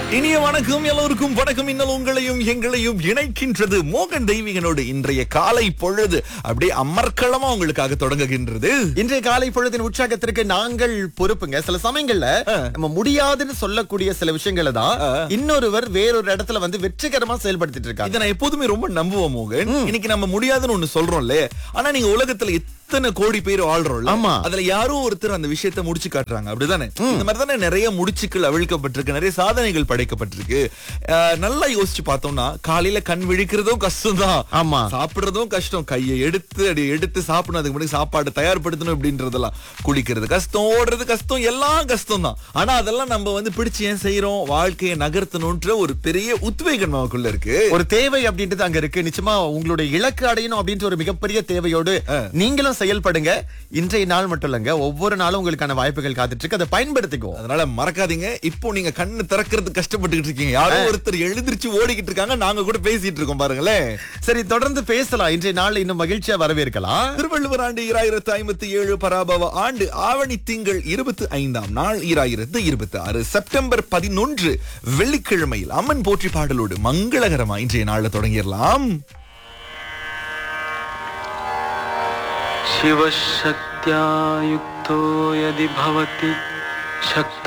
இனிய வணக்கம் எல்லோருக்கும் வணக்கம் இன்னல் உங்களையும் எங்களையும் இணைக்கின்றது மோகன் தெய்வீகனோடு இன்றைய காலை பொழுது அப்படியே அமர்க்களமா உங்களுக்காக தொடங்குகின்றது இன்றைய காலை பொழுதின் உற்சாகத்திற்கு நாங்கள் பொறுப்புங்க சில சமயங்கள்ல நம்ம முடியாதுன்னு சொல்லக்கூடிய சில விஷயங்களை தான் இன்னொருவர் வேறொரு இடத்துல வந்து வெற்றிகரமா செயல்படுத்திட்டு இருக்காங்க இதை நான் எப்போதுமே ரொம்ப நம்புவோம் மோகன் இன்னைக்கு நம்ம முடியாதுன்னு ஒண்ணு சொல்றோம்ல ஆனா நீங்க உலகத்துல எத்தனை கோடி பேர் வாழ்றோம்ல ஆமா. அதுல யாரோ ஒருத்தர் அந்த விஷயத்தை முடிச்சு காட்டுறாங்க அப்படிதானே இந்த மாதிரி தானே நிறைய முடிச்சுக்கள் அவிழ்க்கப்பட்டிருக்கு நிறைய சாதனைகள் படைக்கப்பட்டிருக்கு அஹ், நல்லா யோசிச்சு பார்த்தோம்னா காலையில கண் விழிக்கிறதும் கஷ்டம் தான் ஆமா. சாப்பிடுறதும் கஷ்டம் கையை எடுத்து அடி எடுத்து சாப்பிடணும் அதுக்கு முன்னாடி சாப்பாடு தயார்படுத்தணும் அப்படின்றதெல்லாம் குளிக்கிறது கஷ்டம் ஓடுறது கஷ்டம் எல்லாம் கஷ்டம் தான் ஆனா அதெல்லாம் நம்ம வந்து பிடிச்சு ஏன் செய்யறோம் வாழ்க்கையை நகர்த்தணும்ன்ற ஒரு பெரிய உத்வேகம் நமக்குள்ள இருக்கு ஒரு தேவை அப்படின்றது அங்க இருக்கு நிச்சயமா உங்களுடைய இலக்கு அடையணும் அப்படின்ற ஒரு மிகப்பெரிய தேவையோடு நீங்களும் செயல்படுங்க இன்றைய நாள் மட்டும் இல்லங்க ஒவ்வொரு நாளும் உங்களுக்கான வாய்ப்புகள் காத்துட்டு இருக்கு அதை பயன்படுத்திக்குவோம் அதனால மறக்காதீங்க இப்போ நீங்க கண்ணு திறக்கிறது கஷ்டப்பட்டுக்கிட்டு இருக்கீங்க யாரோ ஒருத்தர் எழுந்திருச்சு ஓடிக்கிட்டு இருக்காங்க நாங்க கூட பேசிட்டு இருக்கோம் பாருங்களேன் சரி தொடர்ந்து பேசலாம் இன்றைய நாள் இன்னும் மகிழ்ச்சியா வரவேற்கலாம் திருவள்ளுவர் ஆண்டு ஈராயிரத்து ஐம்பத்தி ஏழு பராபவ ஆண்டு ஆவணி திங்கள் இருபத்தி ஐந்தாம் நாள் ஈராயிரத்து இருபத்தி ஆறு செப்டம்பர் பதினொன்று வெள்ளிக்கிழமையில் அம்மன் போற்றி பாடலோடு மங்களகரமா இன்றைய நாள்ல தொடங்கிடலாம் शिवशक्त्या युक्तो यदि भवति शक्त